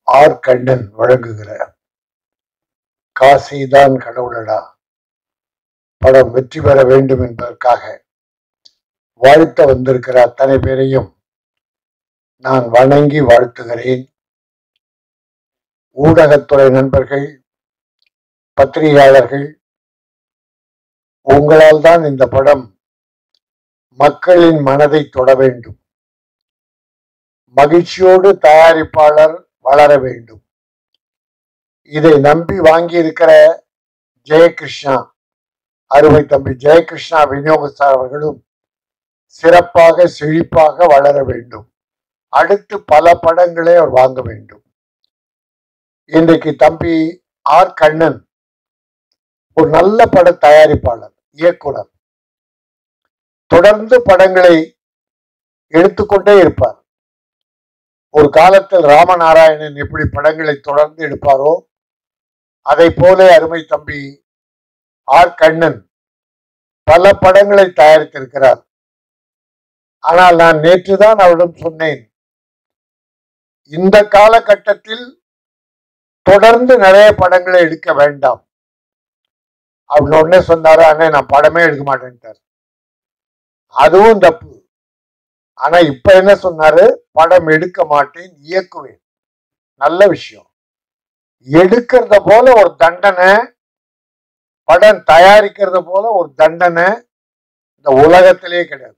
R Kannan வழங்குகிற காசிதான் கடவுளடா படம் வெற்றி பெற வேண்டும் என்பதற்காக வாழ்த்த வந்திருக்கிற அத்தனை பேரையும் நான் வணங்கி வாழ்த்துகிறேன் ஊடகத்துறை நண்பர்கள் பத்திரிகையாளர்கள் உங்களால் தான் இந்த படம் மக்களின் மனதை தொட வேண்டும் மகிழ்ச்சியோடு தயாரிப்பாளர் வளர வேண்டும் இதை நம்பி வாங்கி இருக்கிற ஜெயகிருஷ்ணா அருமை தம்பி ஜெயகிருஷ்ணா விநியோகஸ்தர் அவர்களும் சிறப்பாக செழிப்பாக வளர வேண்டும் அடுத்து பல படங்களை அவர் வாங்க வேண்டும் இன்றைக்கு தம்பி ஆர் கண்ணன் ஒரு நல்ல பட தயாரிப்பாளர் இயக்குனர் தொடர்ந்து படங்களை எடுத்துக்கொண்டே இருப்பார் ஒரு காலத்தில் ராமநாராயணன் எப்படி படங்களை தொடர்ந்து எடுப்பாரோ அதை போல அருமை தம்பி ஆர் கண்ணன் பல படங்களை தயாரித்திருக்கிறார் ஆனால் நான் நேற்றுதான் அவரிடம் சொன்னேன் இந்த காலகட்டத்தில் தொடர்ந்து நிறைய படங்களை எடுக்க வேண்டாம் அப்படின்னு உடனே சொன்னாரு அண்ணே நான் படமே எடுக்க மாட்டேன்ட்டார் அதுவும் தப்பு ஆனா இப்ப என்ன சொன்னாரு படம் எடுக்க மாட்டேன் இயக்குவேன் நல்ல விஷயம் எடுக்கிறத போல ஒரு தண்டனை படம் தயாரிக்கிறத போல ஒரு தண்டனை இந்த உலகத்திலே கிடையாது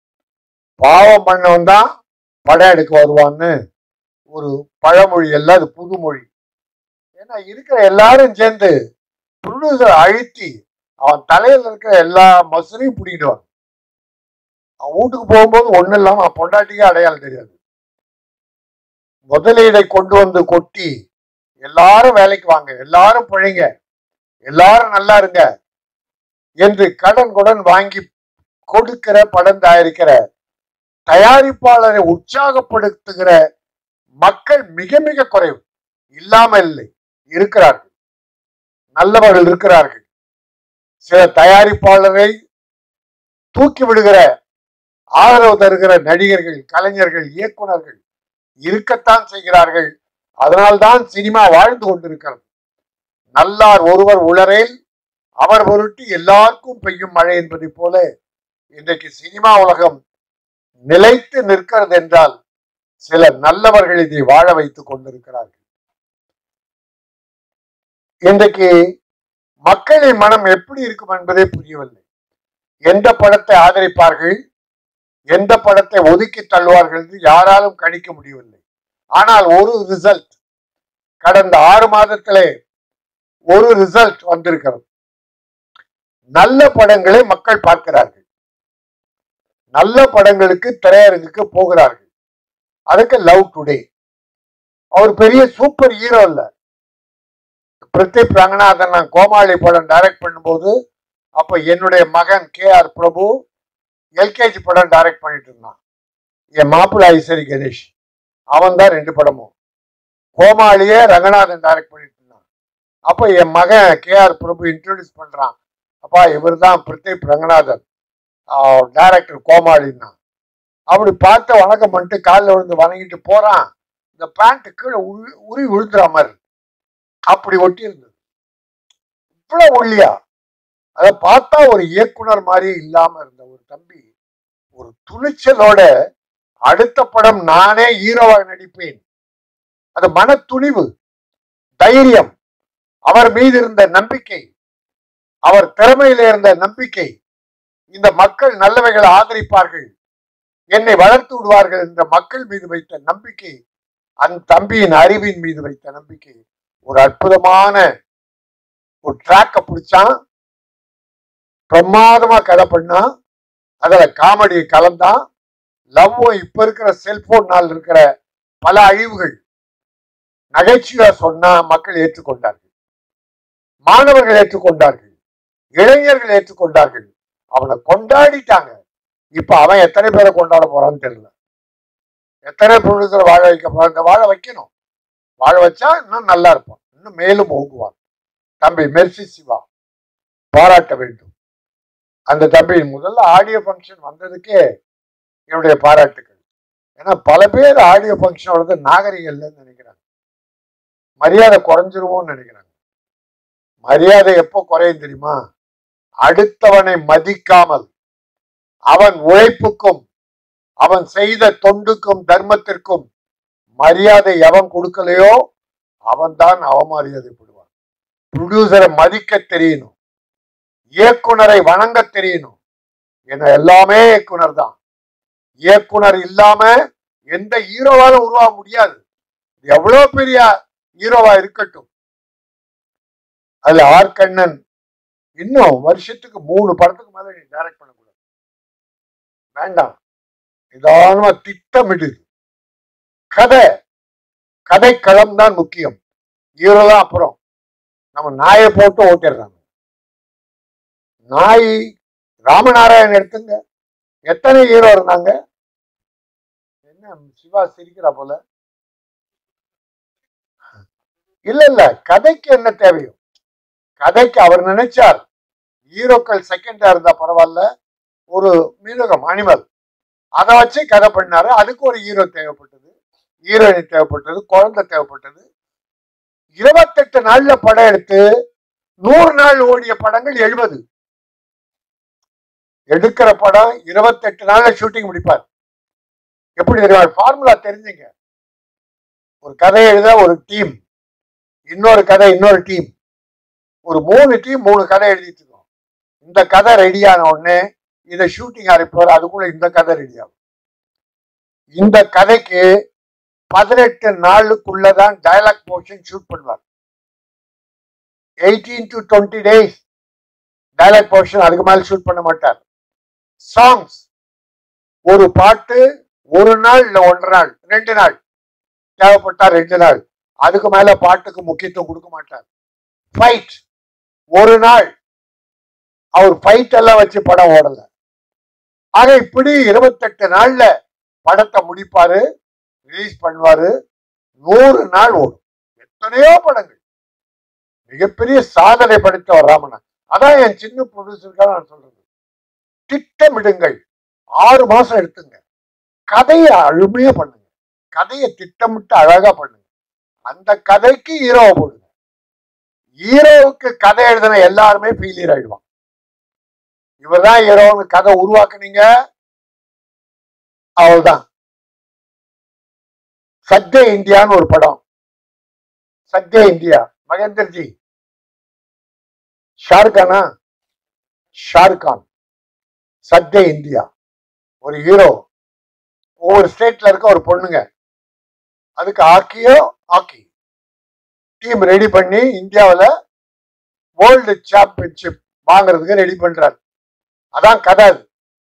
பாவம் பண்ணவன் தான் படம் எடுக்க வருவான்னு ஒரு பழமொழி எல்லாம் அது புதுமொழி ஏன்னா இருக்கிற எல்லாரும் சேர்ந்து ப்ரொடியூசர் அழுத்தி அவன் தலையில இருக்கிற எல்லா மசுரையும் பிடிக்கிடுவான் அவன் வீட்டுக்கு போகும்போது ஒன்றும் இல்லாமல் அவன் பொண்டாட்டிக்கே அடையாளம் தெரியாது முதலீடை கொண்டு வந்து கொட்டி எல்லாரும் வேலைக்கு வாங்க எல்லாரும் பிழைங்க எல்லாரும் நல்லா இருங்க என்று கடன் குடன் வாங்கி கொடுக்கிற படம் தயாரிக்கிற தயாரிப்பாளரை உற்சாகப்படுத்துகிற மக்கள் மிக மிக குறைவு இல்லாமல் இல்லை இருக்கிறார்கள் நல்லவர்கள் இருக்கிறார்கள் சில தயாரிப்பாளரை தூக்கி விடுகிற ஆதரவு தருகிற நடிகர்கள் கலைஞர்கள் இயக்குனர்கள் இருக்கத்தான் செய்கிறார்கள் அதனால்தான் சினிமா வாழ்ந்து கொண்டிருக்கிறது நல்லார் ஒருவர் உளரேல் அவர் பொருட்டு எல்லாருக்கும் பெய்யும் மழை என்பதை போல இன்றைக்கு சினிமா உலகம் நிலைத்து நிற்கிறது என்றால் சில நல்லவர்கள் இதை வாழ வைத்துக் கொண்டிருக்கிறார்கள் இன்றைக்கு மக்களின் மனம் எப்படி இருக்கும் என்பதே புரியவில்லை எந்த படத்தை ஆதரிப்பார்கள் எந்த படத்தை ஒதுக்கி தள்ளுவார்கள் என்று யாராலும் கணிக்க முடியவில்லை ஆனால் ஒரு ரிசல்ட் கடந்த ஆறு மாதத்திலே ஒரு ரிசல்ட் வந்திருக்கிறது நல்ல படங்களை மக்கள் பார்க்கிறார்கள் நல்ல படங்களுக்கு திரையரங்குக்கு போகிறார்கள் அதுக்கு லவ் டுடே அவர் பெரிய சூப்பர் ஹீரோ இல்ல பிரித்திப் ரங்கநாதன் நான் கோமாளி படம் டைரக்ட் பண்ணும்போது அப்ப என்னுடைய மகன் கே ஆர் பிரபு எல்கேஜி படம் டைரக்ட் பண்ணிட்டு இருந்தான் என் மாப்பிள்ளை ஐசரி கணேஷ் அவன் தான் ரெண்டு படமும் கோமாளியே ரங்கநாதன் டைரக்ட் பண்ணிட்டு இருந்தான் அப்போ என் மகன் கே ஆர் பிரபு இன்ட்ரோடியூஸ் பண்றான் அப்பா இவர் தான் பிரதீப் ரங்கநாதன் டைரக்டர் கோமாளின்னா அப்படி பார்த்து வணக்கம் பண்ணிட்டு காலில் விழுந்து வணங்கிட்டு போறான் இந்த பேண்ட் கீழே உரு உரி விழுந்துற மாதிரி அப்படி ஒட்டி இருந்தது இவ்வளவு ஒல்லியா அதை பார்த்தா ஒரு இயக்குனர் மாதிரி இல்லாம இருந்த ஒரு தம்பி ஒரு துணிச்சலோட அடுத்த படம் நானே ஹீரோவாக நடிப்பேன் அது மன துணிவு தைரியம் அவர் மீது இருந்த நம்பிக்கை அவர் திறமையில இருந்த நம்பிக்கை இந்த மக்கள் நல்லவைகளை ஆதரிப்பார்கள் என்னை வளர்த்து விடுவார்கள் என்ற மக்கள் மீது வைத்த நம்பிக்கை அந்த தம்பியின் அறிவின் மீது வைத்த நம்பிக்கை ஒரு அற்புதமான ஒரு ட்ராக்கை பிடிச்சான் பிரமாதமா கதை பண்ணா அதுல காமெடியை கலந்தான் லவ்வும் இப்ப இருக்கிற செல்போன் நாள் இருக்கிற பல அழிவுகள் நகைச்சுவையா சொன்னா மக்கள் ஏற்றுக்கொண்டார்கள் மாணவர்கள் ஏற்றுக்கொண்டார்கள் இளைஞர்கள் ஏற்றுக்கொண்டார்கள் அவனை கொண்டாடிட்டாங்க இப்ப அவன் எத்தனை பேரை கொண்டாட போறான்னு தெரியல எத்தனை ப்ரொடியூசர் வாழ வைக்க போறான் இந்த வாழ வைக்கணும் வாழ வச்சா இன்னும் நல்லா இருப்பான் இன்னும் மேலும் ஓங்குவான் தம்பி மெர்சி சிவா பாராட்ட வேண்டும் அந்த தம்பி முதல்ல ஆடியோ ஃபங்க்ஷன் வந்ததுக்கே என்னுடைய பாராட்டுக்கள் ஏன்னா பல பேர் ஆடியோ ஃபங்க்ஷன் வருது நாகரிகம் இல்லைன்னு நினைக்கிறாங்க மரியாதை குறைஞ்சிருமோன்னு நினைக்கிறாங்க மரியாதை எப்போ குறையும் தெரியுமா அடுத்தவனை மதிக்காமல் அவன் உழைப்புக்கும் அவன் செய்த தொண்டுக்கும் தர்மத்திற்கும் மரியாதை எவன் கொடுக்கலையோ அவன் தான் அவமரியாதைப்படுவான் ப்ரொடியூசரை மதிக்க தெரியணும் இயக்குனரை வணங்க தெரியணும் என எல்லாமே இயக்குனர் தான் இயக்குனர் இல்லாம எந்த ஹீரோவாலும் உருவாக முடியாது எவ்வளவு பெரிய ஹீரோவா இருக்கட்டும் அதுல ஆர் கண்ணன் இன்னும் வருஷத்துக்கு மூணு படத்துக்கு மேல நீ டைரக்ட் பண்ணக்கூடாது வேண்டாம் நிதானமா திட்டமிடு கதை கதை களம் தான் முக்கியம் ஹீரோ தான் அப்புறம் நம்ம நாயை போட்டு ஓட்டிடுறாங்க நாய் ராமநாராயணன் எடுத்துங்க எத்தனை ஹீரோ இருந்தாங்க என்ன சிவா சிரிக்கிறா போல இல்ல இல்ல கதைக்கு என்ன தேவையோ கதைக்கு அவர் நினைச்சார் ஹீரோக்கள் செகண்டா இருந்தா பரவாயில்ல ஒரு மிருகம் அனிமல் அதை வச்சு கதை பண்ணாரு அதுக்கு ஒரு ஹீரோ தேவைப்பட்டது ஹீரோயின் தேவைப்பட்டது குழந்தை தேவைப்பட்டது இருபத்தெட்டு நாள்ல படம் எடுத்து நூறு நாள் ஓடிய படங்கள் எழுபது எடுக்கிற படம் இருபத்தெட்டு நாள்ல ஷூட்டிங் முடிப்பார் எப்படி தெரியுமா ஃபார்முலா தெரிஞ்சுங்க ஒரு கதை எழுத ஒரு டீம் இன்னொரு கதை இன்னொரு டீம் ஒரு மூணு டீம் மூணு கதை எழுதிட்டு இருக்கோம் இந்த கதை ரெடியான உடனே இதை ஷூட்டிங் ஆரம்பிப்பார் அதுக்குள்ள இந்த கதை ரெடி ஆகும் இந்த கதைக்கு பதினெட்டு நாளுக்குள்ளதான் டயலாக் போர்ஷன் ஷூட் பண்ணுவார் eighteen to twenty days dialogue portion அதுக்கு மேல ஷூட் பண்ண மாட்டார் சாங்ஸ் ஒரு பாட்டு ஒரு நாள் இல்ல ஒன்றரை நாள் ரெண்டு நாள் தேவைப்பட்டா ரெண்டு நாள் அதுக்கு மேல பாட்டுக்கு முக்கியத்துவம் கொடுக்க மாட்டார் ஃபைட் ஒரு நாள் அவர் ஃபைட் எல்லாம் வச்சு படம் ஓடல ஆக இப்படி இருபத்தெட்டு நாள்ல படத்தை முடிப்பாரு ரிலீஸ் பண்ணுவாரு நூறு நாள் ஓடும் எத்தனையோ படங்கள் மிகப்பெரிய சாதனை படைத்தவர் ராமன் அதான் என் சின்ன ப்ரொடியூசருக்காக நான் சொல்றது திட்டமிடுங்கள் ஆறு மாசம் எடுத்துங்க கதையை அழுமையா பண்ணுங்க கதையை திட்டமிட்டு அழகா பண்ணுங்க அந்த கதைக்கு ஹீரோவை போடுங்க ஹீரோவுக்கு கதை எழுதின எல்லாருமே ஃபெயிலியர் ஆயிடுவான் இவர்தான் ஹீரோன்னு கதை உருவாக்குனீங்க அவ்வளவுதான் சத்ய இந்தியான்னு ஒரு படம் சத்ய இந்தியா மகேந்தர்ஜி ஷாருக்கானா ஷாருக்கான் சத்ய இந்தியா ஒரு ஹீரோ ஒவ்வொரு ஸ்டேட்ல இருக்க ஒரு பொண்ணுங்க அதுக்கு ஹாக்கியோ ஹாக்கி டீம் ரெடி பண்ணி இந்தியாவில் வேர்ல்டு சாம்பியன்ஷிப் வாங்குறதுக்கு ரெடி பண்றாரு அதான் கதை அது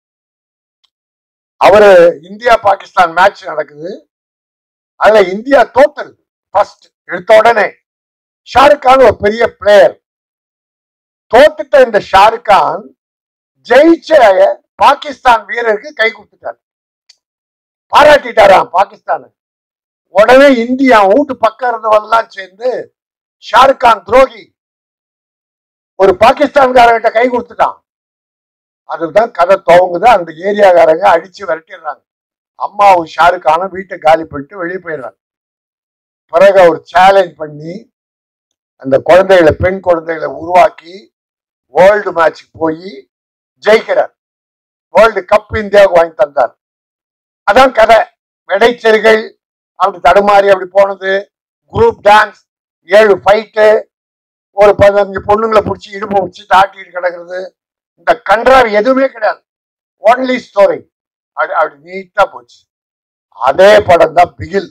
அவரு இந்தியா பாகிஸ்தான் மேட்ச் நடக்குது அதுல இந்தியா தோத்துருது ஃபர்ஸ்ட் எடுத்த உடனே ஷாருக் கான் ஒரு பெரிய பிளேயர் தோத்துட்ட இந்த ஷாருக் கான் ஜெயிச்ச பாகிஸ்தான் வீரருக்கு கை கொடுத்துட்டார் பாராட்டிட்டாராம் பாகிஸ்தான் உடனே இந்தியா வீட்டு பக்கம் இருந்தவெல்லாம் சேர்ந்து ஷாருக் கான் துரோகி ஒரு பாகிஸ்தான்காரங்கிட்ட கை கொடுத்துட்டான் அதுதான் கதை துவங்குது அந்த ஏரியாக்காரங்க அடிச்சு விரட்டிடுறாங்க அம்மாவும் ஷாருக் கானும் வீட்டை காலி பண்ணிட்டு வெளியே போயிடுறாங்க பிறகு அவர் சேலஞ்ச் பண்ணி அந்த குழந்தைகளை பெண் குழந்தைகளை உருவாக்கி வேர்ல்டு மேட்ச்சுக்கு போய் ஜெயிக்கிறார் வேர்ல்டு கப் இந்தியாவுக்கு வாங்கி தந்தார் அதான் கதை விடைச்செறிகள் அப்படி தடுமாறி அப்படி போனது குரூப் டான்ஸ் ஏழு ஃபைட்டு ஒரு பதினஞ்சு பொண்ணுங்களை பிடிச்சி இடுப்பு பிடிச்சி தாட்டிட்டு கிடக்கிறது இந்த கன்றாவி எதுவுமே கிடையாது ஒன்லி ஸ்டோரி அப்படி அப்படி நீட்டா போச்சு அதே படம் தான் பிகில்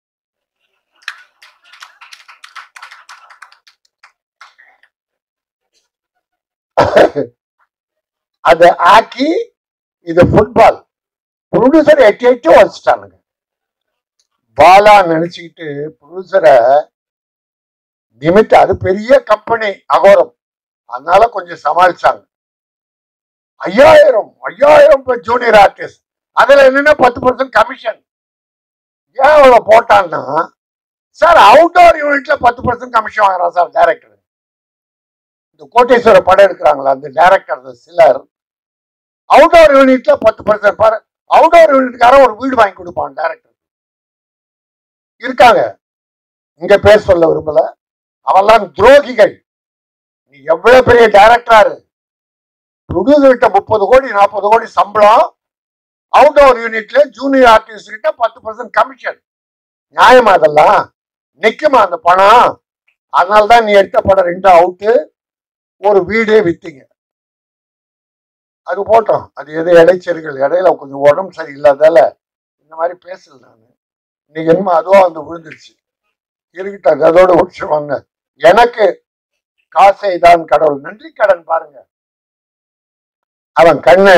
அதை ஆக்கி இது ஃபுட்பால் ப்ரொடியூசர் எட்டி எட்டி வச்சுட்டானுங்க பாலா நினைச்சுக்கிட்டு ப்ரொடியூசரை நிமித்த அது பெரிய கம்பெனி அகோரம் அதனால கொஞ்சம் சமாளிச்சாங்க ஐயாயிரம் ஐயாயிரம் ஜூனியர் ஆர்டிஸ்ட் அதுல என்னன்னா பத்து பர்சன்ட் கமிஷன் ஏன் அவ்வளவு போட்டான்னா சார் அவுட்டோர் யூனிட்ல பத்து பர்சன்ட் கமிஷன் வாங்குறான் சார் டைரக்டர் இந்த கோட்டேஸ்வர படம் எடுக்கிறாங்களா அந்த டைரக்டர் சிலர் அவுட்டோர் யூனிட்ல பத்து பர்சன்ட் பாரு அவுட்டோர் யூனிட்காரன் ஒரு வீடு வாங்கி கொடுப்பான் டைரக்டர் இருக்காங்க இங்க பேர் சொல்ல விரும்பல அவெல்லாம் துரோகிகள் நீ எவ்வளவு பெரிய டைரக்டராரு ப்ரொடியூசர் கிட்ட முப்பது கோடி நாற்பது கோடி சம்பளம் அவுட்டோர் யூனிட்ல ஜூனியர் ஆர்டிஸ்ட் கிட்ட பத்து பர்சன்ட் கமிஷன் நியாயமா அதெல்லாம் நிக்குமா அந்த பணம் அதனால தான் நீ எடுத்த படம் ரெண்டு அவுட்டு ஒரு வீடே வித்தீங்க அது போட்டோம் அது எது இடைச்செருகள் இடையில கொஞ்சம் உடம்பு சரியில்லாதால இந்த மாதிரி பேசல நான் இன்னைக்கு என்னமோ அதுவா வந்து விழுந்துருச்சு இருக்கட்டும் அதோட விஷயம் வாங்க எனக்கு காசை தான் கடவுள் நன்றி கடன் பாருங்க அவன் கண்ணு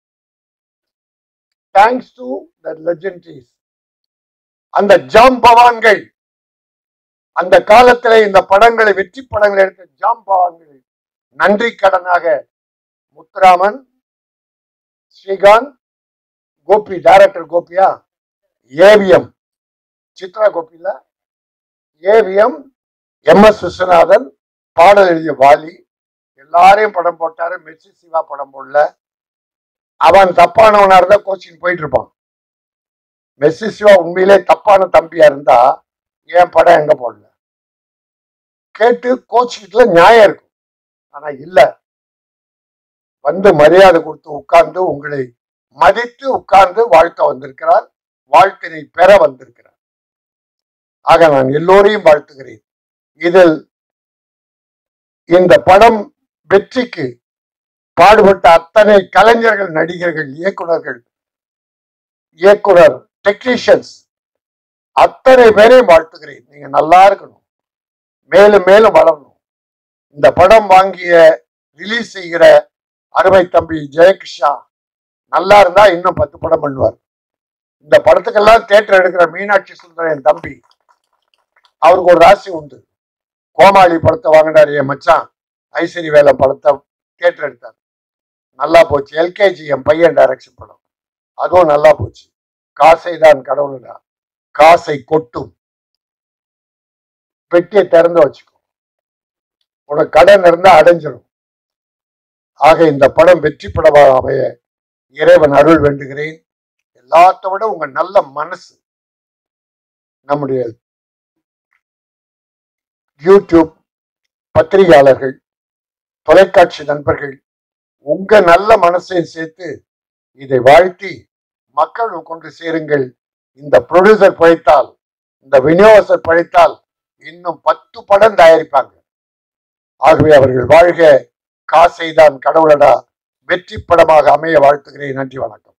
தேங்க்ஸ் டு த லெஜெண்டரிஸ் அந்த ஜாம்பவான்கள் அந்த காலத்துல இந்த படங்களை வெற்றி படங்களை எடுத்த ஜாம்பவான்கள் நன்றி கடனாக முத்துராமன் ஸ்ரீகாந்த் கோபி டைரக்டர் கோபியா ஏவிஎம் சித்ரா கோபில ஏவிஎம் எம் எஸ் விஸ்வநாதன் பாடல் எழுதிய வாலி எல்லாரையும் படம் போட்டாரு மெர்சி சிவா படம் போடல அவன் தப்பானவனா இருந்தா கோச்சிங் போயிட்டு இருப்பான் மெர்சி சிவா உண்மையிலே தப்பான தம்பியா இருந்தா என் படம் எங்க போடல கேட்டு கோச்சிக்கிட்டுல நியாயம் இருக்கும் ஆனா இல்ல வந்து மரியாதை கொடுத்து உட்கார்ந்து உங்களை மதித்து உட்கார்ந்து வாழ்த்த வந்திருக்கிறார் வாழ்த்தினை பெற வந்திருக்கிறார் ஆக நான் எல்லோரையும் வாழ்த்துகிறேன் இதில் இந்த படம் வெற்றிக்கு பாடுபட்ட அத்தனை கலைஞர்கள் நடிகர்கள் இயக்குனர்கள் இயக்குனர் டெக்னீஷியன்ஸ் அத்தனை பேரையும் வாழ்த்துகிறேன் நீங்க நல்லா இருக்கணும் மேலும் மேலும் வளரணும் இந்த படம் வாங்கிய ரிலீஸ் செய்கிற அருமை தம்பி ஜெயகிருஷ்ணா நல்லா இருந்தா இன்னும் பத்து படம் பண்ணுவார் இந்த படத்துக்கெல்லாம் தேட்டர் எடுக்கிற மீனாட்சி சுந்தரம் என் தம்பி அவருக்கு ஒரு ராசி உண்டு கோமாளி படத்தை வாங்கினார் என் மச்சான் ஐஸ்வரி வேலை படத்தை தேட்டர் எடுத்தார் நல்லா போச்சு எல்கேஜி என் பையன் டைரக்ஷன் படம் அதுவும் நல்லா போச்சு காசை தான் கடவுளா காசை கொட்டும் பெட்டியை திறந்து வச்சுக்கோ உனக்கு கடன் இருந்தா அடைஞ்சிடும் ஆக இந்த படம் வெற்றி படமாக அமைய இறைவன் அருள் வேண்டுகிறேன் எல்லாத்த விட உங்க நல்ல மனசு நம்முடைய யூடியூப் பத்திரிகையாளர்கள் தொலைக்காட்சி நண்பர்கள் உங்க நல்ல மனசையும் சேர்த்து இதை வாழ்த்தி மக்கள் கொண்டு சேருங்கள் இந்த ப்ரொடியூசர் பழைத்தால் இந்த விநியோகஸ்தர் பழைத்தால் இன்னும் பத்து படம் தயாரிப்பாங்க ஆகவே அவர்கள் வாழ்க காசை தான் கடவுளடா வெற்றி படமாக அமைய வாழ்த்துகிறேன் நன்றி வணக்கம்